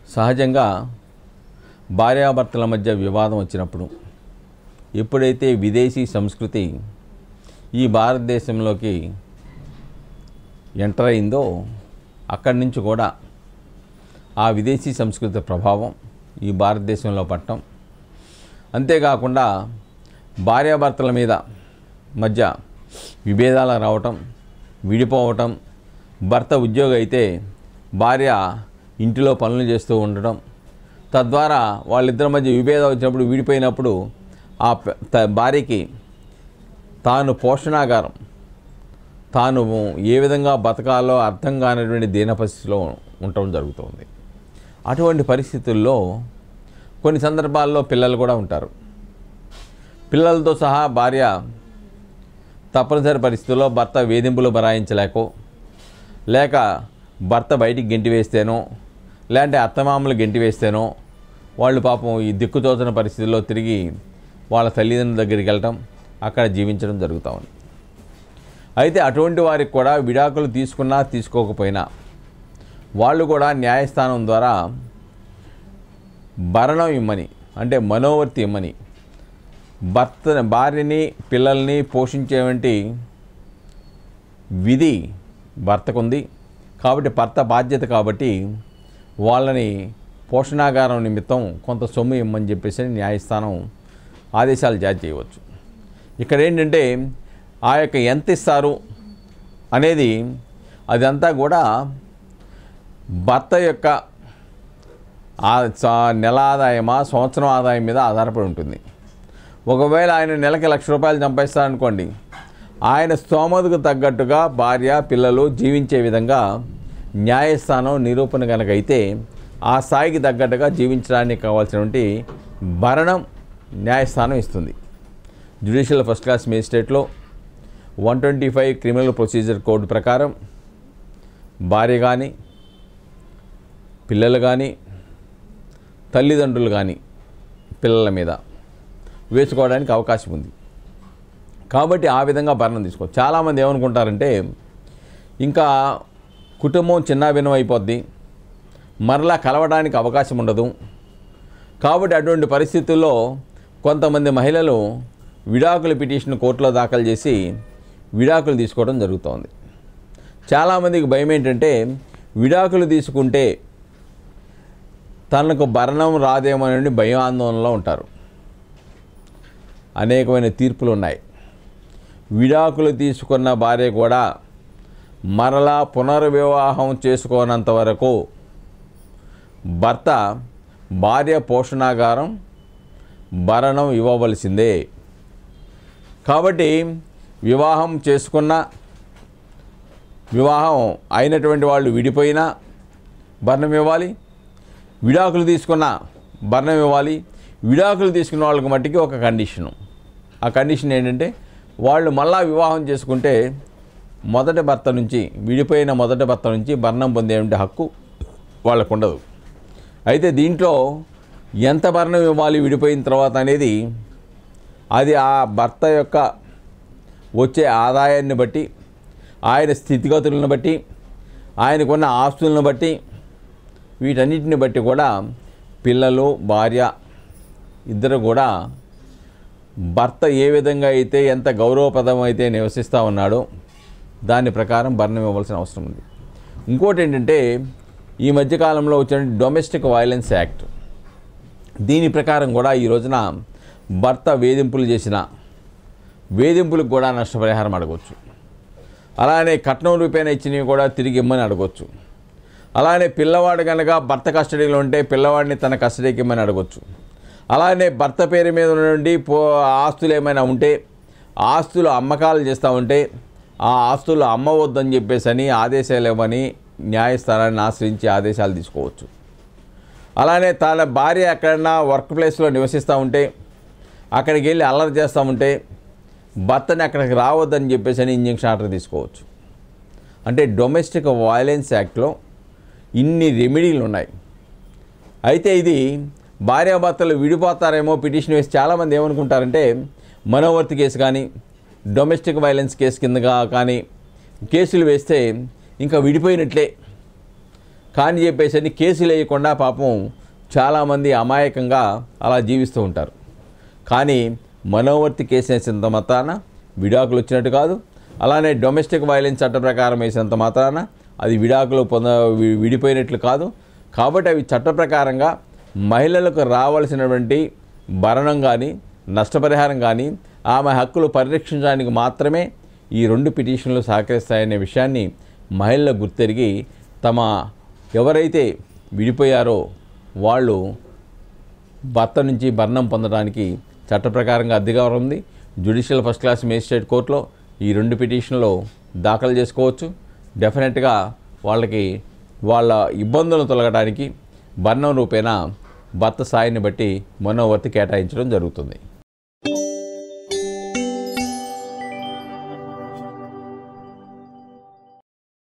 సహజంగా భార్యాభర్తల మధ్య వివాదం వచ్చినప్పుడు ఎప్పుడైతే విదేశీ సంస్కృతి ఈ భారతదేశంలోకి ఎంటర్ అయిందో అక్కడి నుంచి కూడా ఆ విదేశీ సంస్కృతి ప్రభావం ఈ భారతదేశంలో పట్టడం అంతేకాకుండా భార్యాభర్తల మీద మధ్య విభేదాలు రావటం విడిపోవటం భర్త ఉద్యోగం అయితే భార్య ఇంటిలో పనులు చేస్తూ ఉండటం తద్వారా వాళ్ళిద్దరి మధ్య విభేదం వచ్చినప్పుడు విడిపోయినప్పుడు ఆ ప- త- భార్యకి తాను పోషణాగారం తాను ఏ విధంగా బతకాలో అర్థం కానటువంటి దీన పరిస్థితిలో ఉండటం జరుగుతుంది అటువంటి పరిస్థితుల్లో కొన్ని సందర్భాల్లో పిల్లలు కూడా ఉంటారు పిల్లలతో సహా భార్య తప్పనిసరి పరిస్థితుల్లో భర్త వేధింపులు బరాయించలేకో లేక భర్త బయటికి గెంటి వేస్తేనో లేదంటే అత్తమామలు గెంటి వేస్తేనో వాళ్ళు పాపం ఈ దిక్కుతోచని పరిస్థితుల్లో తిరిగి వాళ్ళ తల్లిదండ్రుల దగ్గరికి వెళ్ళటం అక్కడ జీవించడం జరుగుతూ ఉంది అయితే అటువంటి వారికి కూడా విడాకులు తీసుకున్నా తీసుకోకపోయినా వాళ్ళు కూడా న్యాయస్థానం ద్వారా భరణం ఇమ్మని అంటే మనోవర్తి ఇమ్మని భర్త భార్యని పిల్లల్ని పోషించేవంటి విధి భర్తకుంది కాబట్టి భర్త బాధ్యత కాబట్టి వాళ్ళని పోషణాగారం నిమిత్తం కొంత సొమ్ము ఇమ్మని చెప్పేసి న్యాయస్థానం ఆదేశాలు జారీ చేయవచ్చు ఇక్కడ ఏంటంటే ఆ యొక్క ఎంత ఇస్తారు అనేది అదంతా కూడా భర్త యొక్క ఆ స- నెల ఆదాయమా సంవత్సరం ఆదాయం మీద ఆధారపడి ఉంటుంది ఒకవేళ ఆయన నెలకి లక్ష రూపాయలు సంపాదిస్తారనుకోండి ఆయన స్తోమతకు తగ్గట్టుగా భార్య పిల్లలు జీవించే విధంగా న్యాయస్థానం నిరూపణ కనుక అయితే ఆ స్థాయికి తగ్గట్టుగా జీవించడానికి కావాల్సినటువంటి భరణం న్యాయస్థానం ఇస్తుంది జ్యుడిషియల్ ఫస్ట్ క్లాస్ మేజిస్ట్రేట్లో one twenty five criminal procedure code ప్రకారం భార్య కానీ పిల్లలు కానీ తల్లిదండ్రులు కానీ పిల్లల మీద వేసుకోవడానికి అవకాశం ఉంది కాబట్టి ఆ విధంగా భరణం తీసుకో చాలామంది ఏమనుకుంటారంటే ఇంకా కుటుంబం చిన్న భిన్నం అయిపోద్ది మరలా కలవడానికి అవకాశం ఉండదు కాబట్టి అటువంటి పరిస్థితుల్లో కొంతమంది మహిళలు విడాకుల పిటిషన్ కోర్టులో దాఖలు చేసి విడాకులు తీసుకోవడం జరుగుతోంది చాలామందికి భయం ఏంటంటే విడాకులు తీసుకుంటే తనకు భరణం రాదేమోనని భయం ఆందోళనలో ఉంటారు అనేకమైన తీర్పులు ఉన్నాయి విడాకులు తీసుకున్న భార్య కూడా మరలా పునర్వివాహం చేసుకోనంత వరకు భర్త భార్య పోషణాగారం భరణం ఇవ్వవలసిందే కాబట్టి వివాహం చేసుకున్న వివాహం అయినటువంటి వాళ్ళు విడిపోయినా భరణం ఇవ్వాలి విడాకులు తీసుకున్న భరణం ఇవ్వాలి విడాకులు తీసుకున్న వాళ్ళకి మట్టికి ఒక కండిషను ఆ కండిషన్ ఏంటంటే వాళ్ళు మళ్ళా వివాహం చేసుకుంటే మొదటి భర్త నుంచి విడిపోయిన మొదటి భర్త నుంచి భరణం పొందేటువంటి హక్కు వాళ్ళకు ఉండదు అయితే దీంట్లో ఎంత భరణం ఇవ్వాలి విడిపోయిన తర్వాత అనేది అది ఆ భర్త యొక్క వచ్చే ఆదాయాన్ని బట్టి ఆయన స్థితిగతులను బట్టి ఆయనకున్న ఆస్తులను బట్టి వీటన్నిటిని బట్టి కూడా పిల్లలు భార్య ఇద్దరు కూడా భర్త ఏ విధంగా అయితే ఎంత గౌరవప్రదం అయితే నివసిస్తూ ఉన్నాడో దాని ప్రకారం భరణం ఇవ్వాల్సిన అవసరం ఉంది ఇంకోటి ఏంటంటే ఈ మధ్యకాలంలో వచ్చిన డొమెస్టిక్ వైలెన్స్ యాక్ట్ దీని ప్రకారం కూడా ఈ రోజున భర్త వేధింపులు చేసిన వేధింపులకు కూడా నష్టపరిహారం అడగవచ్చు అలానే కట్నం రూపేణ ఇచ్చినవి కూడా తిరిగి ఇమ్మని అడగవచ్చు అలానే పిల్లవాడు కనుక భర్త కస్టడీలో ఉంటే పిల్లవాడిని తన కస్టడీకి ఇమ్మని అడగవచ్చు అలానే భర్త పేరు మీద నుండి పో ఆస్తులు ఏమైనా ఉంటే ఆస్తులు అమ్మకాలు చేస్తూ ఉంటే ఆ ఆస్తులు అమ్మవద్దని చెప్పేసి అని ఆదేశాలు ఇవ్వని న్యాయస్థానాన్ని ఆశ్రయించి ఆదేశాలు తీసుకోవచ్చు అలానే తన భార్య ఎక్కడన్నా వర్క్ ప్లేస్లో నివసిస్తూ ఉంటే అక్కడికి వెళ్ళి అల్లరి చేస్తూ ఉంటే భర్తని అక్కడికి రావద్దని చెప్పేసి అని ఇంజక్షన్ ఆర్డర్ తీసుకోవచ్చు అంటే డొమెస్టిక్ వైలెన్స్ యాక్ట్లో ఇన్ని రెమెడీలు ఉన్నాయి అయితే ఇది భార్యాభర్తలు విడిపోతారేమో పిటిషన్ వేసి చాలామంది ఏమనుకుంటారంటే మనోవర్తి కేసు కానీ డొమెస్టిక్ వైలెన్స్ కేసు కిందగా కానీ కేసులు వేస్తే ఇంకా విడిపోయినట్లే కానీ చెప్పేసి అని కేసులు వేయకుండా పాపం చాలామంది అమాయకంగా అలా జీవిస్తూ ఉంటారు కానీ మనోవర్తి కేసు వేసినంత మాత్రాన విడాకులు వచ్చినట్టు కాదు అలానే డొమెస్టిక్ వైలెన్స్ చట్ట ప్రకారం వేసినంత మాత్రాన అది విడాకులు పొంద వి- విడిపోయినట్లు కాదు కాబట్టి అవి చట్ట ప్రకారంగా మహిళలకు రావాల్సినటువంటి భరణం కానీ నష్టపరిహారం కానీ ఆమె హక్కులు పరిరక్షించడానికి మాత్రమే ఈ రెండు పిటిషన్లు సహకరిస్తాయనే విషయాన్ని మహిళలు గుర్తెరిగి తమ ఎవరైతే విడిపోయారో వాళ్ళు భర్త నుంచి భరణం పొందడానికి చట్ట ప్రకారంగా అధికారం ఉంది జ్యుడిషియల్ ఫస్ట్ క్లాస్ మేజిస్ట్రేట్ కోర్టులో ఈ రెండు పిటిషన్లు దాఖలు చేసుకోవచ్చు డెఫినెట్గా వాళ్ళకి వాళ్ళ ఇబ్బందులను తొలగడానికి భరణం రూపేణా భర్త స్థాయిని బట్టి మనోవర్తి కేటాయించడం జరుగుతుంది